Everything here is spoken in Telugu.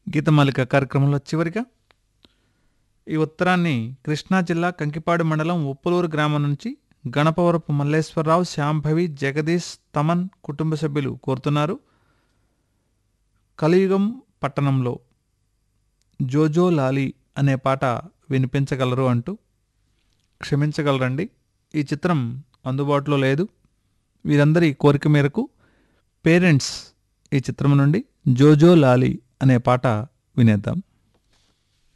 గీతమాలిక కార్యక్రమంలో చివరిగా ఈ ఉత్తరాన్ని కృష్ణా జిల్లా కంకిపాడు మండలం ఉప్పులూరు గ్రామం నుంచి గణపవరపు మల్లేశ్వరరావు శాంభవి జగదీష్ తమన్ కుటుంబ సభ్యులు కోరుతున్నారు కలియుగం పట్టణంలో జోజో లాలి అనే పాట వినిపించగలరు అంటూ క్షమించగలరండి ఈ చిత్రం అందుబాటులో లేదు వీరందరి కోరిక మేరకు పేరెంట్స్ ఈ చిత్రం నుండి జోజో లాలి అనే పాట వినేద్దాం